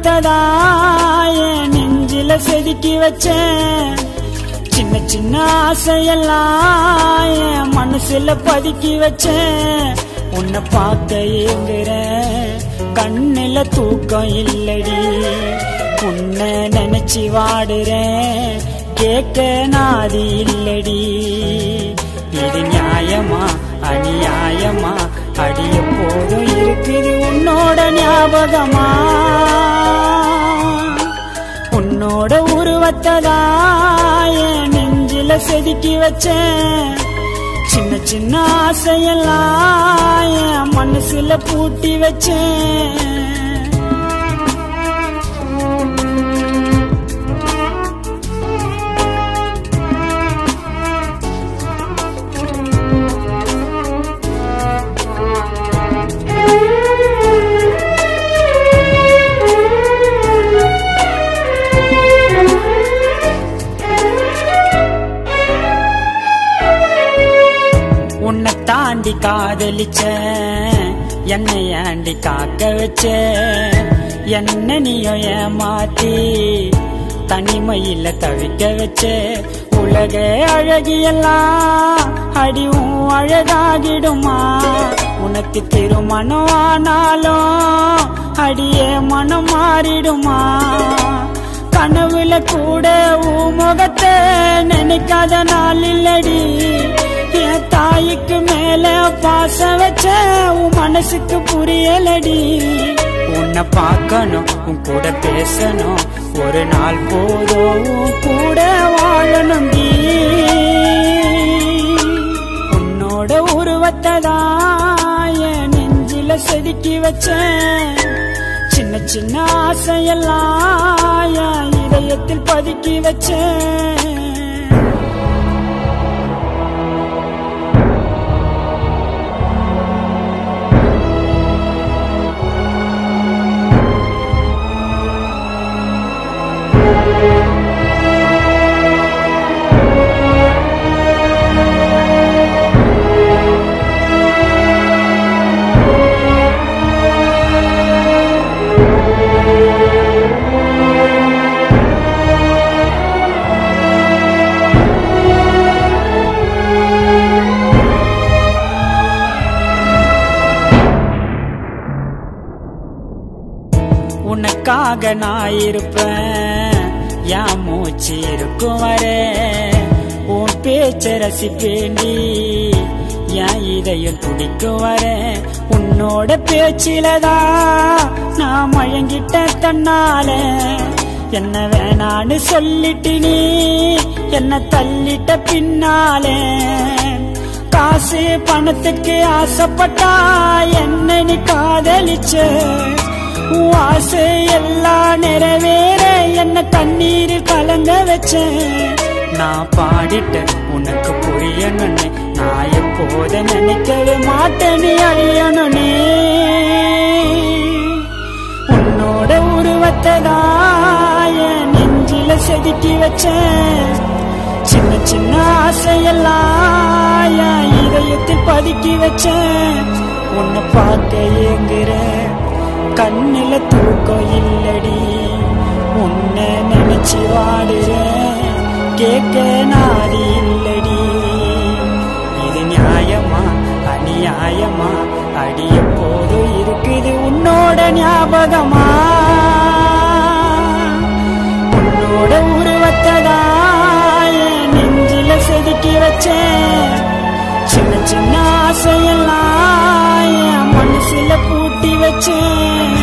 உருவத்ததா என் நெஞ்சில செதுக்கி வச்சேன் சின்ன சின்ன ஆசையெல்லாம் என் மனசுல பதுக்கி வச்சேன் உன்னை பார்க்க ஏங்குறேன் கண்ணுல தூக்கம் இல்லடி உன்னை நினைச்சு வாடுறேன் கேட்க நாதி இல்லடி இது நியாயமா அநியாயமா அடிய போதும் இருக்குது உன்னோட ஞாபகமா உன்னோட உருவத்ததா என் நெஞ்சில செதுக்கி வச்சேன் சின்ன சின்ன ஆசையெல்லாம் என் மனசுல பூட்டி வச்சேன் உன்னை தாண்டி காதலிச்ச என்னை ஆண்டி காக்க வச்ச என்ன நீயும் ஏமாத்தி தனிமையில தவிக்க வச்ச உலக அழகியெல்லாம் அடிவும் அழகாகிடுமா உனக்கு திருமணம் ஆனாலும் அடியே மனம் மாறிடுமா கனவுல கூட உன் முகத்தை நினைக்காத நாள் இல்லடி என் தாய்க்கு மேல பாசம் வச்ச உன் மனசுக்கு புரியலடி உன்னை பார்க்கணும் உன் கூட பேசணும் ஒரு நாள் போதும் உன் கூட வாழணும் நீ உன்னோட உருவத்ததா என் நெஞ்சில செதுக்கி வச்சேன் சின்ன சின்ன ஆசையெல்லாம் என் இதயத்தில் பதுக்கி வச்சேன் உனக்காக நான் இருப்பேன் என் மூச்சு இருக்கும் வரே உன் பேச்ச ரசிப்பேண்டி என் இதயம் துடிக்கும் வரேன் உன்னோட பேச்சிலதான் நான் மழங்கிட்ட தன்னால என்ன வேணான்னு சொல்லிட்டு நீ என்ன தள்ளிட்ட பின்னாலே காசு பணத்துக்கு ஆசைப்பட்டா என்ன நீ காதலிச்ச உன் ஆசை எல்லாம் நிறைவேற என்ன தண்ணீரில் கலங்க வச்சேன் நான் பாடிட்ட உனக்கு புரியணும்னு நான் எப்போத நினைக்கவே மாட்டேன் நீ அழியணும்னே உன்னோட உருவத்தை தான் என் நெஞ்சில செதுக்கி வச்சேன் சின்ன சின்ன ஆசையெல்லாம் என் இதயத்தில் பதுக்கி வச்சேன் உன்னை பார்க்க ஏங்குறேன் கண்ணில தூக்கம் இல்லடி உன்னை நினைச்சு வாடுறேன் கேட்க நாதி இல்லடி இது நியாயமா அநியாயமா அடிய போதும் இருக்குது உன்னோட ஞாபகமா உன்னோட உருவத்ததா என் நெஞ்சில செதுக்கி வச்சேன் சின்ன சின்ன ஆசையெல்லாம் என் மனசுல பூட்டி வச்சேன்